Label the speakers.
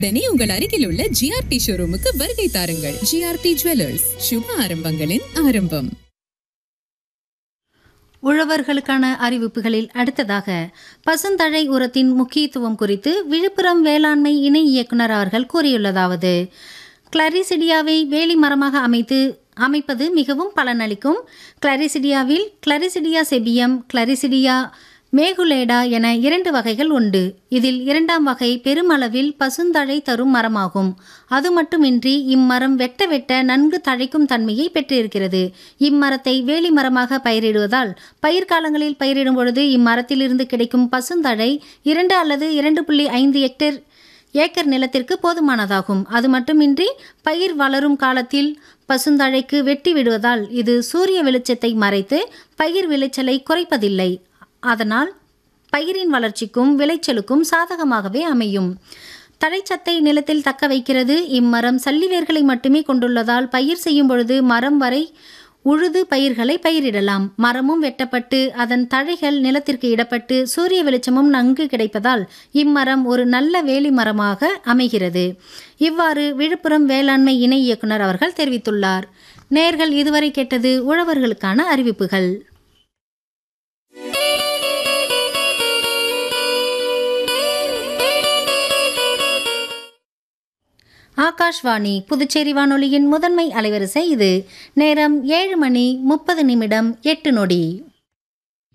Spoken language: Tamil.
Speaker 1: உடனே உங்கள் அருகில் உள்ள ஜிஆர்டி ஷோரூமுக்கு வருகை தாருங்கள் ஜிஆர்டி ஜுவல்லர்ஸ் சுப ஆரம்பங்களின் ஆரம்பம்
Speaker 2: உழவர்களுக்கான அறிவிப்புகளில் அடுத்ததாக பசுந்தழை உரத்தின் முக்கியத்துவம் குறித்து விழுப்புரம் வேளாண்மை இணை இயக்குனர் அவர்கள் கூறியுள்ளதாவது கிளரிசிடியாவை வேலி மரமாக அமைத்து அமைப்பது மிகவும் பலனளிக்கும் கிளரிசிடியாவில் கிளரிசிடியா செபியம் கிளரிசிடியா மேகுலேடா என இரண்டு வகைகள் உண்டு இதில் இரண்டாம் வகை பெருமளவில் பசுந்தழை தரும் மரமாகும் அது மட்டுமின்றி இம்மரம் வெட்ட வெட்ட நன்கு தழைக்கும் தன்மையை பெற்றிருக்கிறது இம்மரத்தை வேலி மரமாக பயிரிடுவதால் பயிர்காலங்களில் பயிரிடும் பொழுது இம்மரத்திலிருந்து கிடைக்கும் பசுந்தழை இரண்டு அல்லது இரண்டு புள்ளி ஐந்து ஹெக்டேர் ஏக்கர் நிலத்திற்கு போதுமானதாகும் அது மட்டுமின்றி பயிர் வளரும் காலத்தில் பசுந்தழைக்கு வெட்டி விடுவதால் இது சூரிய வெளிச்சத்தை மறைத்து பயிர் விளைச்சலை குறைப்பதில்லை அதனால் பயிரின் வளர்ச்சிக்கும் விளைச்சலுக்கும் சாதகமாகவே அமையும் தழைச்சத்தை நிலத்தில் தக்க வைக்கிறது இம்மரம் சல்லிவேர்களை மட்டுமே கொண்டுள்ளதால் பயிர் செய்யும் பொழுது மரம் வரை உழுது பயிர்களை பயிரிடலாம் மரமும் வெட்டப்பட்டு அதன் தழைகள் நிலத்திற்கு இடப்பட்டு சூரிய வெளிச்சமும் நன்கு கிடைப்பதால் இம்மரம் ஒரு நல்ல வேலி மரமாக அமைகிறது இவ்வாறு விழுப்புரம் வேளாண்மை இணை இயக்குனர் அவர்கள் தெரிவித்துள்ளார் நேர்கள் இதுவரை கேட்டது உழவர்களுக்கான அறிவிப்புகள் ஆகாஷ்வாணி புதுச்சேரி வானொலியின் முதன்மை அலைவரிசை இது நேரம் ஏழு மணி முப்பது நிமிடம் எட்டு நொடி